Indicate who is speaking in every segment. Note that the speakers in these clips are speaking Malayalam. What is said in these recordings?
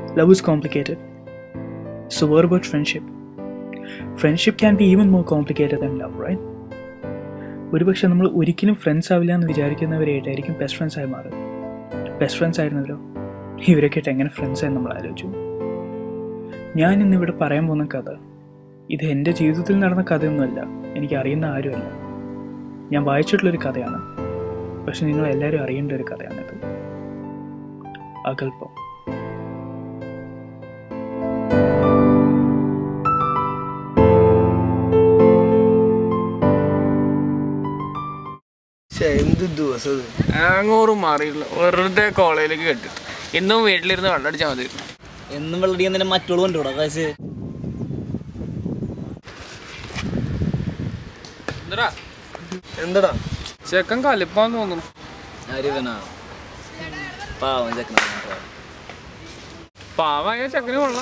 Speaker 1: Love is complicated. So, what about friendship? Friendship can be even more complicated than love, right? ഒരുപക്ഷെ നമ്മൾ ഒരിക്കലും ഫ്രണ്ട്സ് ആവില്ല എന്ന് വിചാരിക്കുന്നവരായിട്ടായിരിക്കും ബെസ്റ്റ് ഫ്രണ്ട്സ് ആയി മാറുക ബെസ്റ്റ് ഫ്രണ്ട്സ് ആയിരുന്നല്ലോ ഇവരൊക്കെ ആയിട്ട് എങ്ങനെ ഫ്രണ്ട്സ് ആയി നമ്മൾ ആലോചിച്ചു ഞാൻ ഇന്നിവിടെ പറയാൻ പോകുന്ന കഥ ഇത് എൻ്റെ ജീവിതത്തിൽ നടന്ന കഥയൊന്നുമല്ല എനിക്ക് അറിയുന്ന ആരുമല്ല ഞാൻ വായിച്ചിട്ടുള്ളൊരു കഥയാണ് പക്ഷെ നിങ്ങൾ എല്ലാവരും അറിയേണ്ട ഒരു കഥയാണിത് അകൽപ്പം
Speaker 2: ശ്ശെ, എന്ത് ദിവസം ഇത്.
Speaker 3: അങ്ങോറും മാറിയില്ല വെറുതെ കോളേജിലേക്ക് കെട്ടിട്ട് ഇന്നും വീട്ടിലിരുന്ന് വെള്ളടിച്ചാൽ മതി
Speaker 4: എന്നും വെള്ളടിക്കാൻ തന്നെ മറ്റുള്ള കൊണ്ടുവിടാം കാശ്
Speaker 2: എന്തടാ
Speaker 3: ചെക്കൻ കലിപ്പാന്ന് തോന്നുന്നു
Speaker 4: ആര്യവനാ പാവം ചെക്കനാ
Speaker 3: പാവായ ചെക്കന് കൊള്ളാം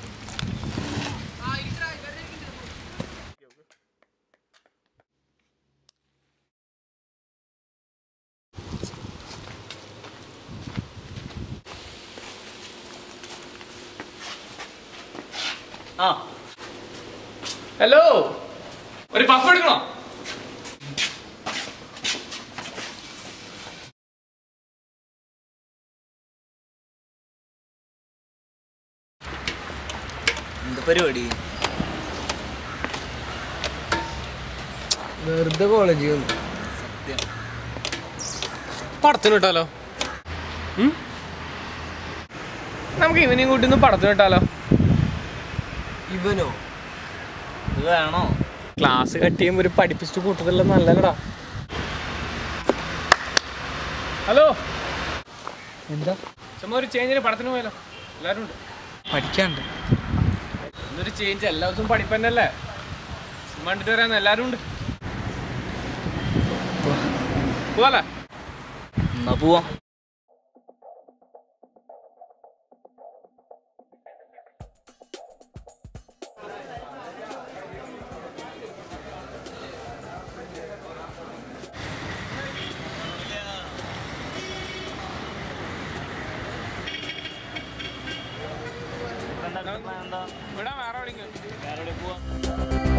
Speaker 4: ആ
Speaker 3: ഹലോ ഒരു പഫ് എടുക്കണോ
Speaker 4: എന്ത് പരിപാടി
Speaker 2: വെറുതെ കോളേജിൽ വന്നു
Speaker 4: സത്യം
Speaker 3: പടത്തിന് വിട്ടാലോ ഉം? നമുക്ക് ഇവനെയും കൂട്ടി ഒന്ന് പടത്തിന് വിട്ടാലോ
Speaker 2: ഇവനോ
Speaker 4: ഇത് വേണോ
Speaker 3: ക്ലാസ് കട്ട് ചെയ്യുമ്പോൾ ഒരു പഠിപ്പിച്ചിട്ട് കൂട്ടത്തില്ല നല്ലതാ ഹലോ
Speaker 2: എന്താ
Speaker 3: ചുമ്മാ ഒരു ചേഞ്ചിന് പടത്തിന് പോയാലോ എല്ലാവരും ഉണ്ട്
Speaker 2: പഠിക്കാണ്ട്
Speaker 3: ഇന്നൊരു ചേഞ്ച് എല്ലാ ദിവസവും പഠിപ്പന്നല്ലേ സിനിമ കണ്ടിട്ട് വരാൻ എല്ലാവരും ഉണ്ട് പോവാലേ
Speaker 4: എന്നാ പോവാം
Speaker 3: ഇവിടെ വേറെ എവിടെയെങ്കിലും
Speaker 4: വേറെ പോവാം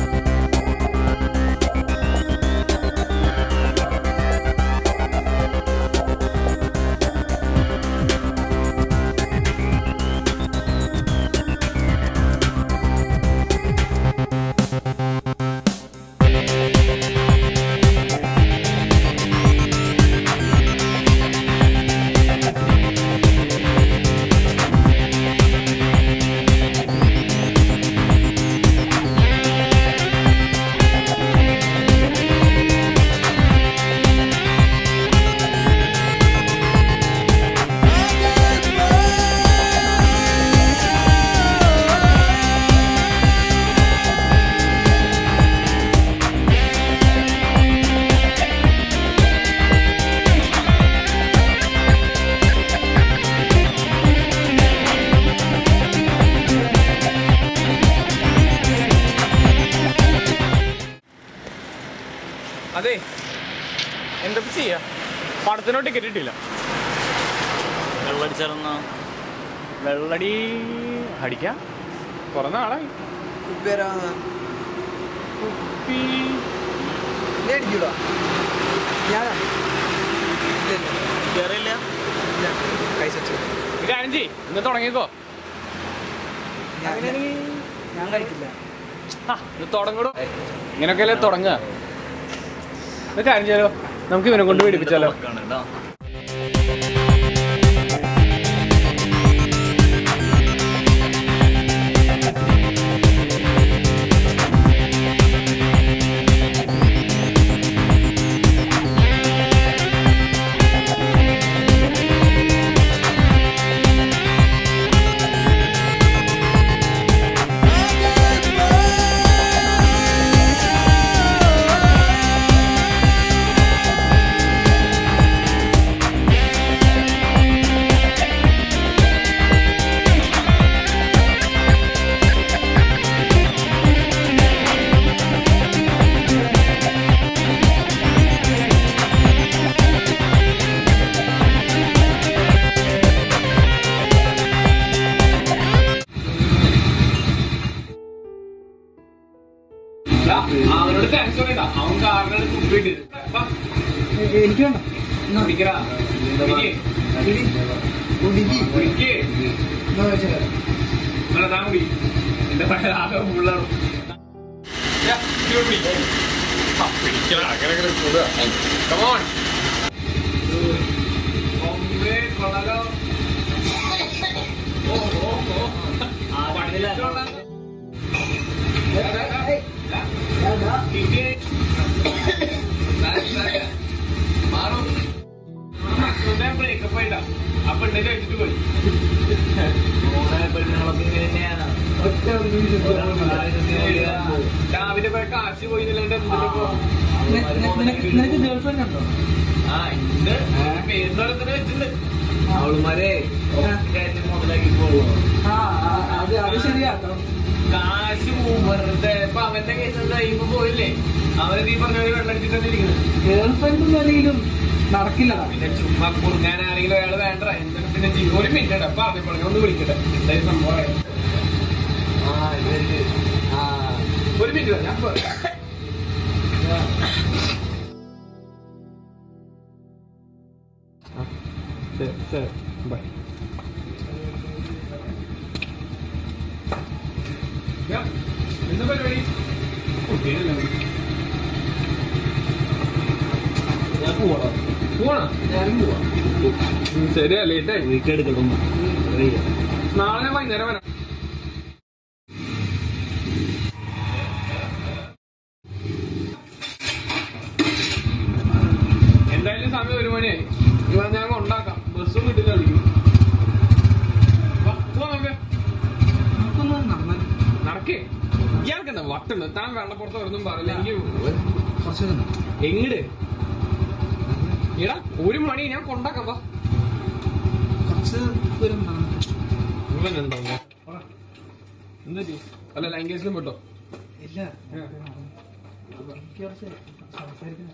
Speaker 3: അതെ എന്താ ചെയ്യാ പടത്തിനോ ടിക്കറ്റ് കിട്ടിയില്ല
Speaker 4: വെള്ളടിച്ചാലെന്നാ
Speaker 3: വെള്ളടി അടിക്കാം കുറെ നാളായി
Speaker 2: ഉപ്പേരാ
Speaker 3: കുപ്പി
Speaker 2: നീ അടിക്കൂടാ ഞാനാ ഇല്ല, ഇല്ല.
Speaker 4: കേറിയില്ല
Speaker 2: ഇല്ല. പൈസ വെച്ചു.
Speaker 3: ഒരു കാര്യം ചെയ്യ് ഇന്ന് തുടങ്ങിക്കോ
Speaker 2: ഞാൻ- ഞാൻ കഴിക്കില്ല
Speaker 3: ആ, ഇത് തുടങ്ങടോ ഇങ്ങനൊക്കെയല്ലേ തുടങ്ങുക ഇത് കാര്യം ചെയ്യാലോ നമുക്ക് ഇവനെ കൊണ്ട് പിടിപ്പിച്ചാലോ
Speaker 4: തുറക്കാണ് കേട്ടോ
Speaker 2: ആ
Speaker 3: അവനോട് താങ്ക്സ് പറയണ്ട അവൻ കാറിനോട് കുപ്പിയിട്ട്
Speaker 2: എനിക്ക് വേണ്ട എന്നാ,
Speaker 3: കുടിക്കടാ കുടിക്ക്.
Speaker 2: ഇടി. കുടിക്ക്.
Speaker 3: കുടിക്ക്.
Speaker 2: എന്നാ വെച്ചാ
Speaker 3: ഇവിടെ താൻ കുടി എന്റെ പഴയ ഫുള്ളാണ് പിടിക്കണ അങ്ങനെ അങ്ങനെ കൂടുക കമോൺ ഒമ്പേ കൊള്ളാലോ ഓ ഓ ഓ പഠിച്ചിട്ടുള്ള മാറും ബ്രേക്കപ്പ് ആയിട്ടാ ആ പെണ്ണെ കഴിച്ചിട്ട് പോയി രാവിലെ പോയ കാശ് പോയി എന്നില്ലാണ്ട് എന്തിനിപ്പോ
Speaker 2: നിനക്ക് നിനക്ക് ഗേൾഫ്രണ്ട് ഉണ്ടോ
Speaker 3: ആ ഉണ്ട് പേരിനോടെ തന്നെ വെച്ചിട്ടുണ്ട്
Speaker 4: അവളുമാരെ മുതലാക്കി
Speaker 2: ആ ആ, അത് അത് ശരിയാട്ടോ
Speaker 3: കാശ് പോവും വെറുതെ ഇപ്പൊ അവന്റെ കേസ് കഴിയുമ്പോ പോയില്ലേ അവരെ നീ പറഞ്ഞ പോലെ വെള്ളടിച്ചിട്ടാണ് ഇരിക്കുന്നത്
Speaker 2: ഗേൾഫ്രണ്ട് ഒന്നും നടക്കില്ലടാ
Speaker 3: പിന്നെ ചുമ്മാ കുറുങ്ങാൻ ആരെങ്കിലും അയാൾ വേണ്ട എന്നിട്ട് പിന്നെ ജീവ ഒരു മിനിറ്റ് അപ്പൊ അതേ പറഞ്ഞു ഒന്ന് വിളിക്കട്ടെ എന്തായാലും സംഭവം
Speaker 4: ആ ഇവർക്ക് ആ
Speaker 3: ഒരു മിനിറ്റ് ഞാൻ പോ- ശരി ശരി ബൈ എന്താ പരിപാടി കുട്ടിയല്ലേ
Speaker 4: ഞാൻ പോവാം
Speaker 3: പോണോ
Speaker 2: ഞാനും പോവാ
Speaker 3: ശരിയാ ലേറ്റായി
Speaker 4: വീക്കെടുക്കണം
Speaker 3: നാളെ ഞാൻ വൈകുന്നേരം വരാം എന്തായാലും സമയം ഒരു മണിയായി ഇവ ഞാൻ കൊണ്ടാക്കാം ബസ്സും കിട്ടില്ല കളിക്കും വാ, പോവാം നമുക്ക്.
Speaker 2: നമുക്കൊന്ന് നടന്നാൽ
Speaker 3: നടക്കേ ഇയാൾക്കെന്താ വട്ടുണ്ട് താൻ വെള്ളപ്പുറത്ത് ഒന്നും പറയില്ല എനിക്ക്
Speaker 2: കുറച്ച് നേരം നടക്കാം.
Speaker 3: എങ്ങട് എടാ ഒരു മണി ഞാൻ കൊണ്ടാക്കാം വാ
Speaker 2: കുറച്ച് ദൂരം നടന്നു
Speaker 3: ഇവനുണ്ടോ എന്താ അല്ല ലാംഗ്വേജിലും പെട്ടോ
Speaker 2: ഇല്ല എനിക്ക് കുറച്ച് സംസാരിക്കണം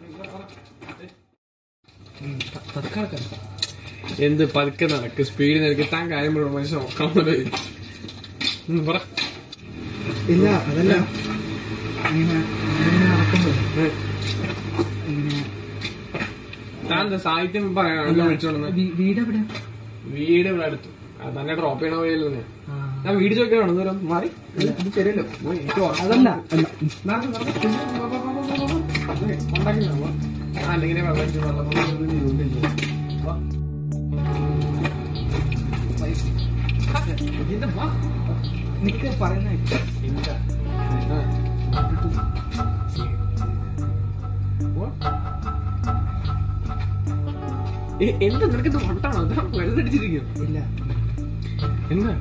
Speaker 2: ഉം, ത- തൽക്കാലം
Speaker 3: എന്ത് പതുക്കെ നടക്ക് സ്പീഡ് നിനക്ക് താൻ കാര്യം പറയുമ്പോൾ മനുഷ്യൻ നോക്കാൻ ഉം, പറ
Speaker 2: ഇല്ല അതല്ല ഇങ്ങനെ ഇങ്ങനെ നടക്കുമ്പോ ഇങ്ങനെ
Speaker 3: താൻ എന്താ സാഹിത്യം പറയാനാണ് വിളിച്ചോണ്ടെന്ന്
Speaker 2: വീ- വീട് എവിടെയാ
Speaker 3: വീട് ഇവിടെ അടുത്ത് ആ, തന്നെ ഡ്രോപ്പ് ചെയ്യണ വഴിയല്ലോ ഞാൻ
Speaker 2: ആ.
Speaker 3: ഞാൻ വീട് ചോദിക്കണോ ദൂരം മാറി
Speaker 2: അല്ല, ഇത് ശരിയല്ലോ
Speaker 3: പോയി, എനിക്ക് ഉറക്കം
Speaker 2: അതല്ല അല്ല
Speaker 3: നടക്ക്, നടക്ക്. വാ, വാ, വാ, വാ, വാ, വാ. അതെ, കൊണ്ടാക്കി ഞാൻ വാ. ആ, അല്ലെങ്കിൽ ഞാൻ വെള്ളം അടിച്ച് വെള്ളം കൊണ്ട് ഇരുന്ന് ഇരുന്ന് ഇരുന്ന്. വാ. ആ, എന്താ, വാ.
Speaker 2: നിക്ക് പറയുന്ന
Speaker 3: എന്താ? ആ. വാ. എ- എന്താ നിനക്ക് ഇത് വട്ടാണോ അതാ വെള്ളടിച്ചിരിക്കും
Speaker 2: ഇല്ല
Speaker 3: എന്താ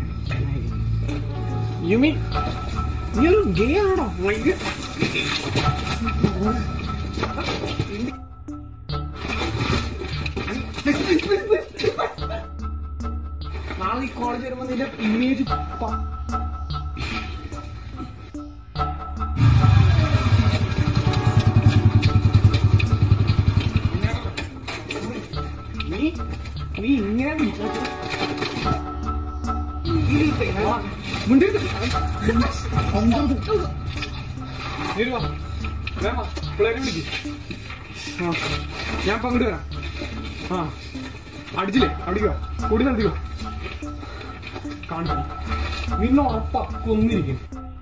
Speaker 3: യു മീൻ നീ ഒരു ഗേ ആണോ ഭയങ്കര നാളെ ഈ കോളേജ് വരുമ്പോ നിന്റെ ഇമേജ് നീ നീ ഇങ്ങനെ വിചാരിച്ചു ഞാൻ പങ്കിട്ട് വരാം ആ അടിച്ചില്ലേ അടിക്കോ കൂടി നടത്തിക്കോ കാണിച്ചു നിന്നെ ഉറപ്പാ കൊന്നിരിക്കും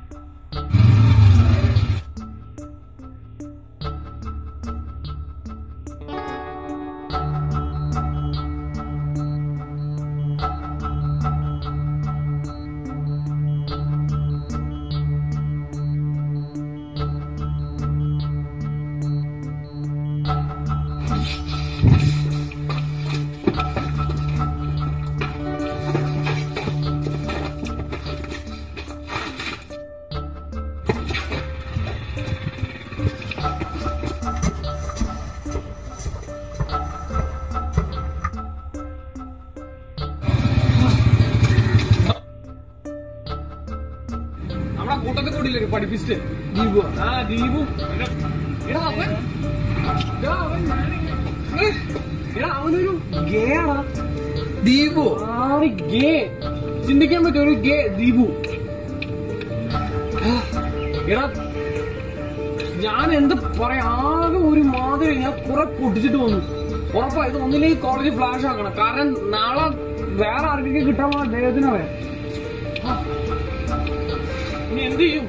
Speaker 3: നമ്മളെ കൂട്ടത്തിൽ കൂടിയില്ലേ പഠിപ്പിച്ചിട്ട് ദീപു ആ ദീപു എടാ അവൻ എടാ അവൻ ഏ, എടാ അവനൊരു ഗേ ആടാ
Speaker 2: ദീപു
Speaker 3: ആറ് ഗേ ചിന്തിക്കാൻ പറ്റിയ ഒരു ഗേ ദീപു എടാ ഞാൻ എന്ത് പറയാ ആകെ ഒരു മാതിരി ഞാൻ കുറെ പൊട്ടിച്ചിട്ട് വന്നു ഉറപ്പാ ഇത് ഒന്നില്ലെങ്കിൽ കോളേജ് ഫ്ലാഷ് ആക്കണം കാരണം നാളെ വേറെ ആർക്കൊക്കെ കിട്ടാൻ പോണ അദ്ദേഹത്തിന് അറിയാം ആ. ഇനി എന്ത് ചെയ്യും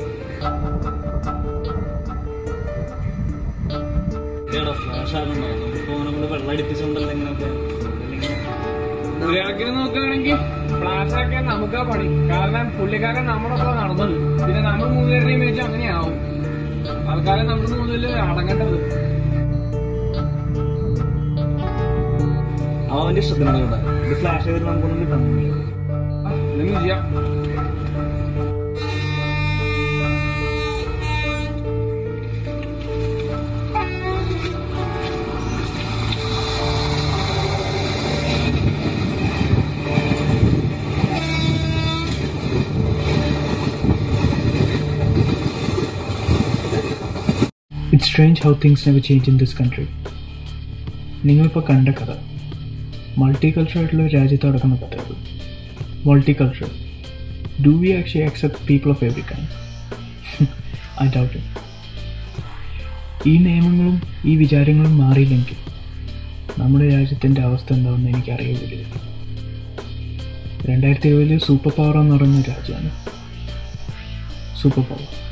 Speaker 4: ഫ്ലാഷ് ആകണ്ടോ നമുക്കിപ്പോ അവനെ കൊണ്ട് വെള്ളം അടിപ്പിച്ചുകൊണ്ടല്ലോ ഇങ്ങനെയൊക്കെ
Speaker 3: ഒരു കണക്കിന് നോക്കുകയാണെങ്കിൽ ഫ്ലാഷ് ആക്കിയാൽ നമുക്കാ പണി കാരണം പുള്ളിക്കാരൻ നമ്മളൊക്കെ നടന്നത് പിന്നെ നമ്മൾ മൂന്നുപേരുടെയും ഇമേജ് അങ്ങനെയാവും ആൾക്കാരെ നമ്മൾ മൂന്നില് അടങ്ങേണ്ടത്
Speaker 4: അവന്റെ ഇഷ്ടത്തിനാണ് ഇവിടെ ഇത് ഫ്ലാഷ് ചെയ്തിട്ട് നമുക്കൊന്നും കിട്ടാൻ
Speaker 3: ആ, എന്തെങ്കിലും ചെയ്യാം
Speaker 1: it's strange how things never change in this country നിങ്ങളിപ്പോൾ കണ്ട കഥ മൾട്ടി കൾച്ചർ ആയിട്ടുള്ള ഒരു രാജ്യത്ത് നടക്കുന്ന കഥകൾ multi culture do we actually accept people of every kind I doubt it ഈ നിയമങ്ങളും ഈ വിചാരങ്ങളും മാറിയില്ലെങ്കിൽ നമ്മുടെ രാജ്യത്തിൻ്റെ അവസ്ഥ എന്താണെന്ന് എനിക്ക് അറിയില്ല രണ്ടായിരത്തി ഇരുപതിൽ സൂപ്പർ പവർ എന്ന് പറയുന്ന രാജ്യമാണ് സൂപ്പർ പവർ